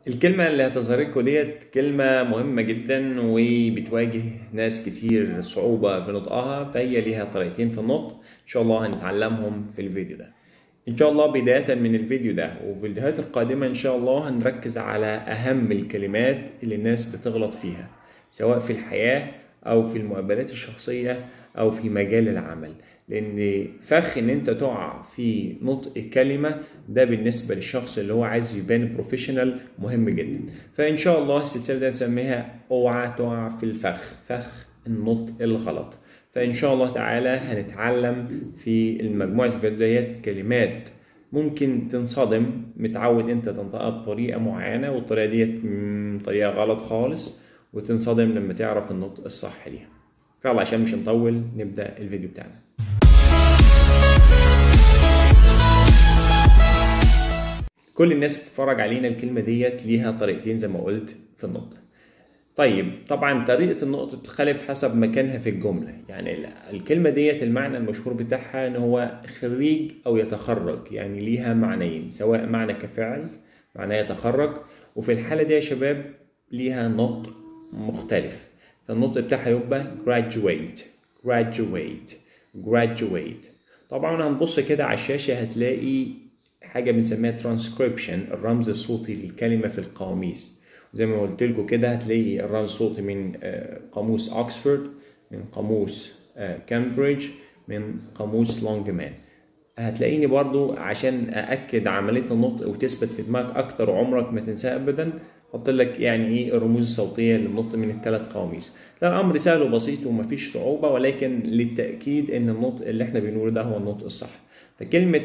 الكلمة اللي هتظهر لكم ديت كلمة مهمة جدا وبتواجه ناس كتير صعوبة في نطقها فهي ليها طريقتين في النطق إن شاء الله هنتعلمهم في الفيديو ده إن شاء الله بداية من الفيديو ده وفي الفيديوهات القادمة إن شاء الله هنركز على أهم الكلمات اللي الناس بتغلط فيها سواء في الحياة أو في المقابلات الشخصية أو في مجال العمل لأن فخ إن أنت تقع في نطق كلمة ده بالنسبة للشخص اللي هو عايز يبان بروفيشنال مهم جدا فإن شاء الله السلسلة دي نسميها اوعى تقع في الفخ فخ النطق الغلط فإن شاء الله تعالى هنتعلم في المجموعة الفيديوهات كلمات ممكن تنصدم متعود انت تنطقها بطريقة معينة والطريقة ديت طريقة غلط خالص وتنصدم لما تعرف النطق الصح ليها فيلا عشان مش نطول نبدأ الفيديو بتاعنا كل الناس بتتفرج علينا الكلمة ديت ليها طريقتين زي ما قلت في النطق طيب طبعا طريقة النطق بتختلف حسب مكانها في الجملة يعني الكلمة ديت المعنى المشهور بتاعها ان هو خريج او يتخرج يعني ليها معنيين سواء معنى كفعل معناه يتخرج وفي الحالة دي يا شباب ليها نطق مختلف فالنطق بتاعها يبقى graduate graduate graduate طبعا هنبص كده على الشاشة هتلاقي حاجة بنسميها transcription الرمز الصوتي للكلمة في القواميس زي ما قلت لكم كده هتلاقي الرمز الصوتي من قاموس اوكسفورد من قاموس كامبريدج من قاموس لونجمان هتلاقيني برضو عشان أأكد عملية النطق وتثبت في دماغك أكتر وعمرك ما تنساها أبدا حط لك يعني ايه الرموز الصوتيه للنطق من الثلاث قواميس ده الامر سهل وبسيط ومفيش صعوبه ولكن للتاكيد ان النطق اللي احنا بنقوله ده هو النطق الصح فكلمه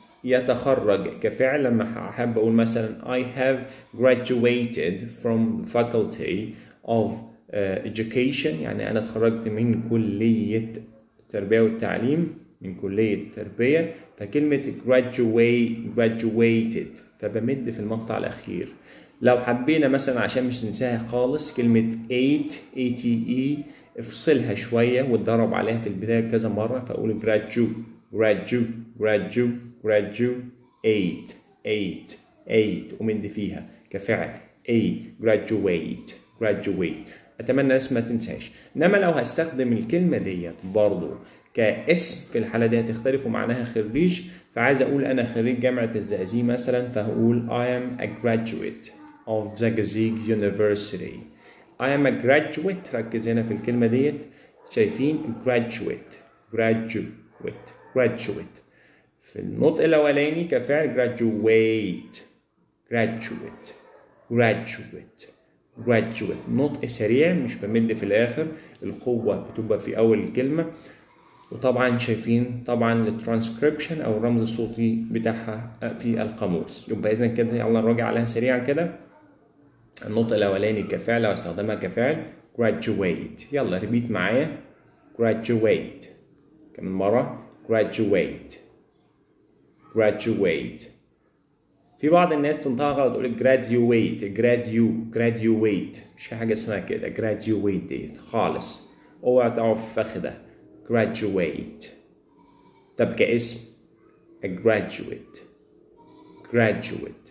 يتخرج كفعل لما احب اقول مثلا I have graduated from the faculty of uh, education يعني انا اتخرجت من كليه التربيه والتعليم من كليه تربيه فكلمه graduate graduated فبمد في المقطع الاخير لو حبينا مثلا عشان مش ننساها خالص كلمة 8 A T E افصلها شوية واتدرب عليها في البداية كذا مرة فأقول gradu gradu gradu gradu 8 8 8 ومد فيها كفعل A graduate graduate أتمنى الناس ما تنساش إنما لو هستخدم الكلمة ديت برضو كاسم في الحالة دي هتختلف ومعناها خريج فعايز أقول أنا خريج جامعة الزقازيق مثلا فهقول I am a graduate of Zagazig University. I am a graduate ركز هنا في الكلمة ديت شايفين graduate graduate graduate في النطق الأولاني كفعل graduate graduate graduate graduate نطق سريع مش بمد في الآخر القوة بتبقى في أول الكلمة وطبعا شايفين طبعا الترانسكريبشن او الرمز الصوتي بتاعها في القاموس يبقى اذا كده يلا نراجع عليها سريعا كده النطق الاولاني كفعل لو استخدمها كفعل graduate يلا ريبيت معايا graduate كمان مرة graduate graduate في بعض الناس تنطقها غلط تقول graduate gradu graduate مش في حاجة اسمها كده graduate ديت خالص اوعى تقعوا في الفخ ده graduate طب كاسم a graduate graduate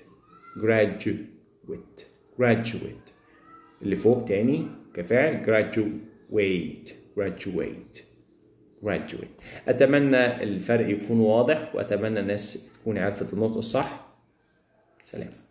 graduate graduate اللي فوق تاني كفعل graduate graduate graduate أتمنى الفرق يكون واضح وأتمنى الناس تكون عرفت النطق الصح سلام